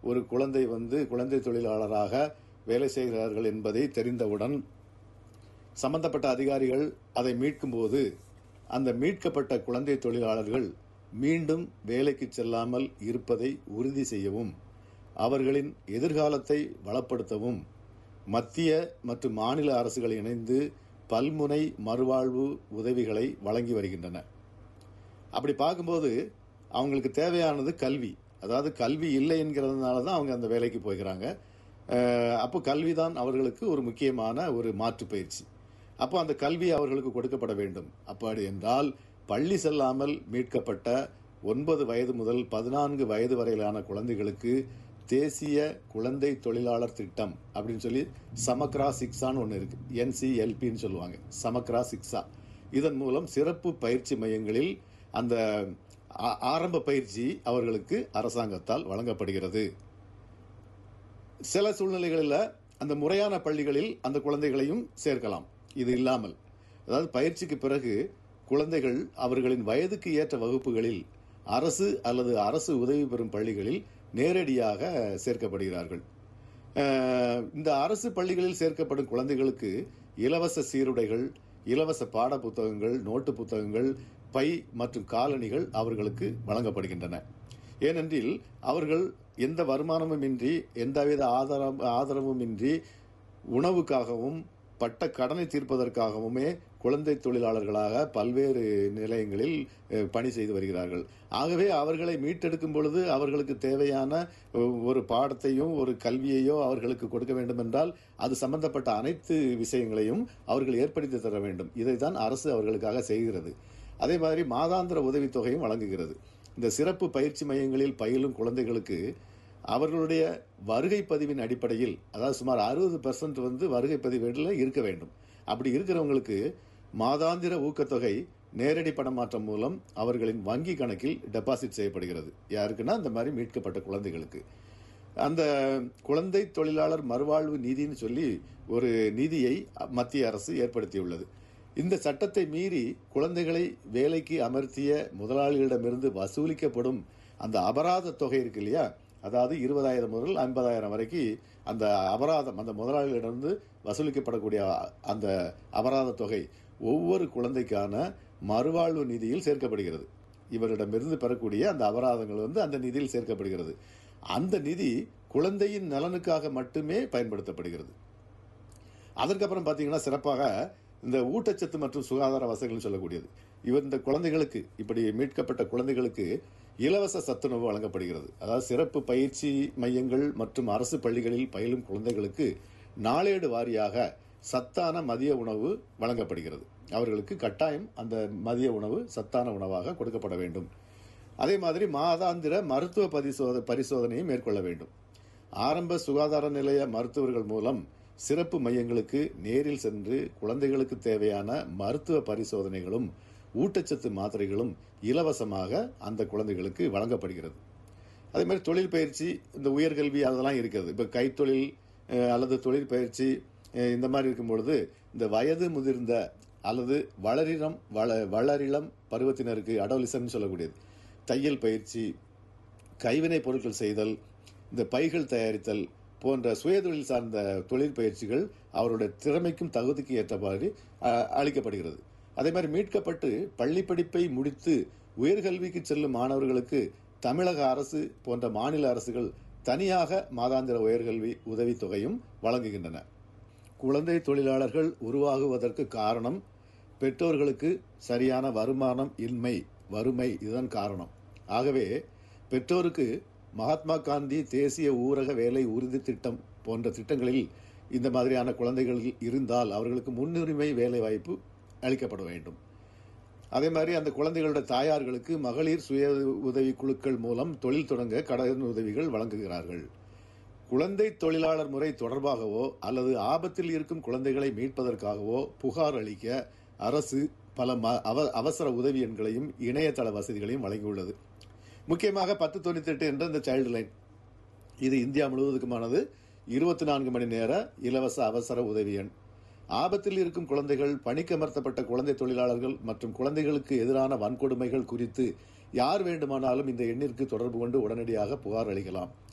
ஒரு குழந்தை வந்து குழந்தை தொழிலாளராக வேலை செய்கிறார்கள் என்பதை தெரிந்தவுடன் சம்பந்தப்பட்ட அதிகாரிகள் அதை மீட்கும்போது அந்த மீட்கப்பட்ட குழந்தை தொழிலாளர்கள் மீண்டும் வேலைக்கு செல்லாமல் இருப்பதை உறுதி செய்யவும் அவர்களின் எதிர்காலத்தை வளப்படுத்தவும் மத்திய மற்றும் மாநில அரசுகள் இணைந்து பல்முனை மறுவாழ்வு உதவிகளை வழங்கி வருகின்றன அப்படி பார்க்கும்போது அவங்களுக்கு தேவையானது கல்வி அதாவது கல்வி இல்லை என்கிறதுனால தான் அவங்க அந்த வேலைக்கு போய்க்கிறாங்க அஹ் அப்போ கல்வி தான் அவர்களுக்கு ஒரு முக்கியமான ஒரு மாற்று பயிற்சி அப்போ அந்த கல்வி அவர்களுக்கு கொடுக்கப்பட வேண்டும் அப்படி என்றால் பள்ளி செல்லாமல் மீட்கப்பட்ட ஒன்பது வயது முதல் பதினான்கு வயது வரையிலான குழந்தைகளுக்கு தேசிய குழந்தை தொழிலாளர் திட்டம் அப்படின்னு சொல்லி சமக்ரா சிக்ஸான்னு ஒன்று இருக்கு என்சிஎல்பின்னு சொல்லுவாங்க சமக்ரா சிக்ஸா இதன் மூலம் சிறப்பு பயிற்சி மையங்களில் அந்த ஆ- ஆரம்ப பயிற்சி அவர்களுக்கு அரசாங்கத்தால் வழங்கப்படுகிறது சில சூழ்நிலைகளில் அந்த முறையான பள்ளிகளில் அந்த குழந்தைகளையும் சேர்க்கலாம் இது இல்லாமல் அதாவது பயிற்சிக்கு பிறகு குழந்தைகள் அவர்களின் வயதுக்கு ஏற்ற வகுப்புகளில் அரசு அல்லது அரசு உதவி பெறும் பள்ளிகளில் நேரடியாக சேர்க்கப்படுகிறார்கள் அஹ், இந்த அரசு பள்ளிகளில் சேர்க்கப்படும் குழந்தைகளுக்கு இலவச சீருடைகள் இலவச பாட புத்தகங்கள் நோட்டு புத்தகங்கள் பை மற்றும் காலணிகள் அவர்களுக்கு வழங்கப்படுகின்றன ஏனென்றில் அவர்கள் எந்த வருமானமும் இன்றி எந்தவித ஆதாரம் ஆதரவும் இன்றி உணவுக்காகவும் பட்ட கடனை தீர்ப்பதற்காகவுமே குழந்தை தொழிலாளர்களாக பல்வேறு நிலையங்களில் அஹ், பணி செய்து வருகிறார்கள் ஆகவே அவர்களை மீட்டெடுக்கும் பொழுது அவர்களுக்கு தேவையான அஹ், ஒரு பாடத்தையும் ஒரு கல்வியையோ அவர்களுக்கு கொடுக்க வேண்டும் என்றால் அது சம்பந்தப்பட்ட அனைத்து விஷயங்களையும் அவர்கள் ஏற்படுத்தி தர வேண்டும் இதைத்தான் அரசு அவர்களுக்காக செய்கிறது அதே மாதிரி மாதாந்திர உதவித்தொகையும் வழங்குகிறது இந்த சிறப்பு பயிற்சி மையங்களில் பயிலும் குழந்தைகளுக்கு அவர்களுடைய வருகை பதிவின் அடிப்படையில் அதாவது சுமார் அறுபது பெர்சன்ட் வந்து வருகை பதிவேடில் இருக்க வேண்டும் அப்படி இருக்கிறவங்களுக்கு மாதாந்திர ஊக்கத்தொகை நேரடி பணமாற்றம் மூலம் அவர்களின் வங்கி கணக்கில் டெபாசிட் செய்யப்படுகிறது யாருக்குன்னா இந்த மாதிரி மீட்கப்பட்ட குழந்தைகளுக்கு அந்த குழந்தை தொழிலாளர் மறுவாழ்வு நிதின்னு சொல்லி ஒரு நிதியை மத்திய அரசு ஏற்படுத்தியுள்ளது இந்த சட்டத்தை மீறி குழந்தைகளை வேலைக்கு அமர்த்திய முதலாளிகளிடமிருந்து வசூலிக்கப்படும் அந்த அபராத தொகை இருக்கு இல்லையா அதாவது இருபதாயிரம் முதல் ஐம்பதாயிரம் வரைக்கும் அந்த அபராதம் அந்த முதலாளிகளிடமிருந்து வசூலிக்கப்படக்கூடிய அந்த அபராத தொகை ஒவ்வொரு குழந்தைக்கான மறுவாழ்வு நிதியில் சேர்க்கப்படுகிறது இவரிடமிருந்து பெறக்கூடிய அந்த அபராதங்கள் வந்து அந்த நிதியில் சேர்க்கப்படுகிறது அந்த நிதி குழந்தையின் நலனுக்காக மட்டுமே பயன்படுத்தப்படுகிறது அதற்கப்புறம் பார்த்தீங்கன்னா சிறப்பாக இந்த ஊட்டச்சத்து மற்றும் சுகாதார வசதிகள் சொல்லக்கூடியது இவர் இந்த குழந்தைகளுக்கு இப்படி மீட்கப்பட்ட குழந்தைகளுக்கு இலவச சத்துணவு வழங்கப்படுகிறது அதாவது சிறப்பு பயிற்சி மையங்கள் மற்றும் அரசு பள்ளிகளில் பயிலும் குழந்தைகளுக்கு நாளேடு வாரியாக சத்தான மதிய உணவு வழங்கப்படுகிறது அவர்களுக்கு கட்டாயம் அந்த மதிய உணவு சத்தான உணவாக கொடுக்கப்பட வேண்டும் அதே மாதிரி மாதாந்திர மருத்துவ பரிசோத பரிசோதனையை மேற்கொள்ள வேண்டும் ஆரம்ப சுகாதார நிலைய மருத்துவர்கள் மூலம் சிறப்பு மையங்களுக்கு நேரில் சென்று குழந்தைகளுக்கு தேவையான மருத்துவ பரிசோதனைகளும் ஊட்டச்சத்து மாத்திரைகளும் இலவசமாக அந்த குழந்தைகளுக்கு வழங்கப்படுகிறது அதே மாதிரி தொழில் பயிற்சி இந்த உயர்கல்வி அதெல்லாம் இருக்கிறது இப்போ கைத்தொழில் அஹ், அல்லது தொழில் பயிற்சி அஹ், இந்த மாதிரி இருக்கும் பொழுது இந்த வயது முதிர்ந்த அல்லது வளரினம் வள வளரிளம் பருவத்தினருக்கு அடோலிசன் சொல்லக்கூடியது தையல் பயிற்சி கைவினை பொருட்கள் செய்தல் இந்த பைகள் தயாரித்தல் போன்ற சுயதொழில் சார்ந்த தொழில் பயிற்சிகள் அவருடைய திறமைக்கும் தகுதிக்கு ஏற்றவாறு அஹ், அளிக்கப்படுகிறது அதே மாதிரி மீட்கப்பட்டு பள்ளி படிப்பை முடித்து உயர்கல்விக்கு செல்லும் மாணவர்களுக்கு தமிழக அரசு போன்ற மாநில அரசுகள் தனியாக மாதாந்திர உயர்கல்வி உதவித்தொகையும் வழங்குகின்றன குழந்தை தொழிலாளர்கள் உருவாகுவதற்கு காரணம் பெற்றோர்களுக்கு சரியான வருமானம் இன்மை வறுமை இதுதான் காரணம் ஆகவே பெற்றோருக்கு மகாத்மா காந்தி தேசிய ஊரக வேலை உறுதி திட்டம் போன்ற திட்டங்களில் இந்த மாதிரியான குழந்தைகள் இருந்தால் அவர்களுக்கு முன்னுரிமை வேலை வாய்ப்பு அளிக்கப்பட வேண்டும் அதே மாதிரி அந்த குழந்தைகளோட தாயார்களுக்கு மகளிர் சுய உதவி குழுக்கள் மூலம் தொழில் தொடங்க கடன் உதவிகள் வழங்குகிறார்கள் குழந்தை தொழிலாளர் முறை தொடர்பாகவோ அல்லது ஆபத்தில் இருக்கும் குழந்தைகளை மீட்பதற்காகவோ புகார் அளிக்க அரசு பல ம- அவ- அவசர உதவி எண்களையும் இணையதள வசதிகளையும் வழங்கியுள்ளது முக்கியமாக பத்து தொண்ணூத்தி எட்டு என்ற இந்த சைல்டு லைன் இது இந்தியா முழுவதுக்குமானது இருபத்தி நான்கு மணி நேர இலவச அவசர உதவி எண் ஆபத்தில் இருக்கும் குழந்தைகள் பணிக்கமர்த்தப்பட்ட குழந்தை தொழிலாளர்கள் மற்றும் குழந்தைகளுக்கு எதிரான வன்கொடுமைகள் குறித்து யார் வேண்டுமானாலும் இந்த எண்ணிற்கு தொடர்பு கொண்டு உடனடியாக புகார் அளிக்கலாம்